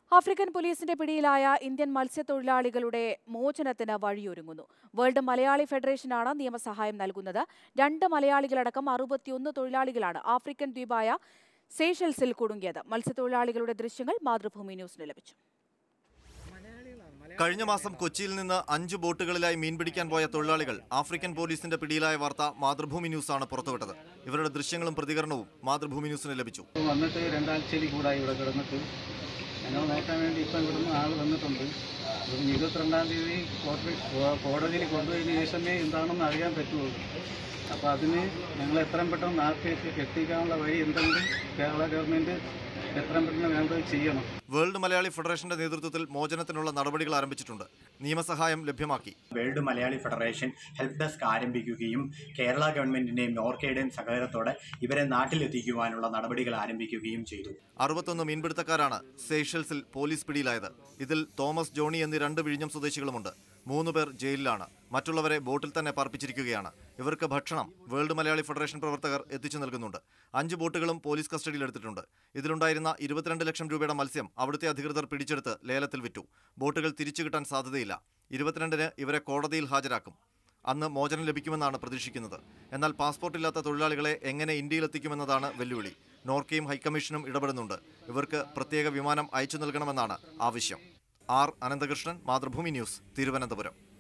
African പോലീസിന്റെ പിടിയിലായ Indian മത്സ്യത്തൊഴിലാളികളുടെ മോചനത്തിന് വഴിയൊരുങ്ങുന്നു വേൾഡ് മലയാളി ഫെഡറേഷനാണ് നിയമസഹായം നൽകുന്നത് രണ്ട് മലയാളികളടക്കം അറുപത്തിയൊന്ന് തൊഴിലാളികളാണ് ആഫ്രിക്കൻ ദ്വീപായ സേഷൽസിൽ കുടുങ്ങിയത് മത്സ്യത്തൊഴിലാളികളുടെ ദൃശ്യങ്ങൾ മാതൃഭൂമി ന്യൂസിന് ലഭിച്ചു കഴിഞ്ഞ മാസം കൊച്ചിയിൽ നിന്ന് അഞ്ച് ബോട്ടുകളിലായി മീൻ പിടിക്കാൻ പോയ തൊഴിലാളികൾ ആഫ്രിക്കൻ പോലീസിന്റെ പിടിയിലായ വാർത്ത മാതൃഭൂമി ന്യൂസാണ് പുറത്തുവിട്ടത് ഇവരുടെ ദൃശ്യങ്ങളും പ്രതികരണവും മാതൃഭൂമി ന്യൂസിന് ലഭിച്ചു വന്നിട്ട് രണ്ടാഴ്ചയിൽ കൂടായി ഇവിടെ കിടന്നിട്ട് ഞങ്ങൾ നോക്കാൻ വേണ്ടി ഇപ്പം ഇവിടുന്ന് ആൾ വന്നിട്ടുണ്ട് ഇപ്പം ഇരുപത്തിരണ്ടാം തീയതി കോടതി കോടതിയിൽ കൊണ്ടുപോയതിന് ശേഷമേ എന്താണെന്ന് അറിയാൻ പറ്റുള്ളൂ അപ്പോൾ അതിന് ഞങ്ങൾ എത്രയും പെട്ടെന്ന് നാട്ടിലേക്ക് എത്തിക്കാനുള്ള വഴി എന്തെങ്കിലും കേരള ഗവൺമെൻറ് എത്രയും പെട്ടെന്ന് വേണ്ടത് ചെയ്യണം വേൾഡ് മലയാളി ഫെഡറേഷന്റെ നേതൃത്വത്തിൽ മോചനത്തിനുള്ള നടപടികൾ ആരംഭിച്ചിട്ടുണ്ട് നിയമസഹായം ലഭ്യമാക്കി world Malayali federation help desk ആരംഭിക്കുകയും കേരള ഗവൺമെന്റിന്റെയും നോർക്കയുടെയും സഹകരണത്തോടെ ഇവരെ നാട്ടിലെത്തിക്കുവാനുള്ള നടപടികൾ ആരംഭിക്കുകയും ചെയ്തു അറുപത്തൊന്ന് മീൻപിടുത്തക്കാരാണ് സേഷൽസിൽ പോലീസ് പിടിയിലായത് ഇതിൽ തോമസ് ജോണി എന്നീ രണ്ട് വിഴിഞ്ഞം സ്വദേശികളുമുണ്ട് മൂന്ന് പേർ ജയിലിലാണ് മറ്റുള്ളവരെ ബോട്ടിൽ തന്നെ പാർപ്പിച്ചിരിക്കുകയാണ് ഇവർക്ക് ഭക്ഷണം വേൾഡ് മലയാളി ഫെഡറേഷൻ പ്രവർത്തകർ എത്തിച്ചു നൽകുന്നുണ്ട് അഞ്ച് ബോട്ടുകളും പോലീസ് കസ്റ്റഡിയിലെടുത്തിട്ടുണ്ട് ഇതിലുണ്ടായിരുന്ന ഇരുപത്തിരണ്ട് ലക്ഷം രൂപയുടെ മത്സ്യം അവിടുത്തെ അധികൃതർ പിടിച്ചെടുത്ത് ലേലത്തിൽ വിറ്റു ബോട്ടുകൾ തിരിച്ചു കിട്ടാൻ സാധ്യതയില്ല ഇരുപത്തിരണ്ടിന് ഇവരെ കോടതിയിൽ ഹാജരാക്കും അന്ന് മോചനം ലഭിക്കുമെന്നാണ് പ്രതീക്ഷിക്കുന്നത് എന്നാൽ പാസ്പോർട്ട് ഇല്ലാത്ത തൊഴിലാളികളെ എങ്ങനെ ഇന്ത്യയിലെത്തിക്കുമെന്നതാണ് വെല്ലുവിളി നോർക്കയും ഹൈക്കമ്മീഷനും ഇടപെടുന്നുണ്ട് ഇവർക്ക് പ്രത്യേക വിമാനം അയച്ചു നൽകണമെന്നാണ് ആവശ്യം ആർ അനന്തകൃഷ്ണൻ മാതൃഭൂമി ന്യൂസ് തിരുവനന്തപുരം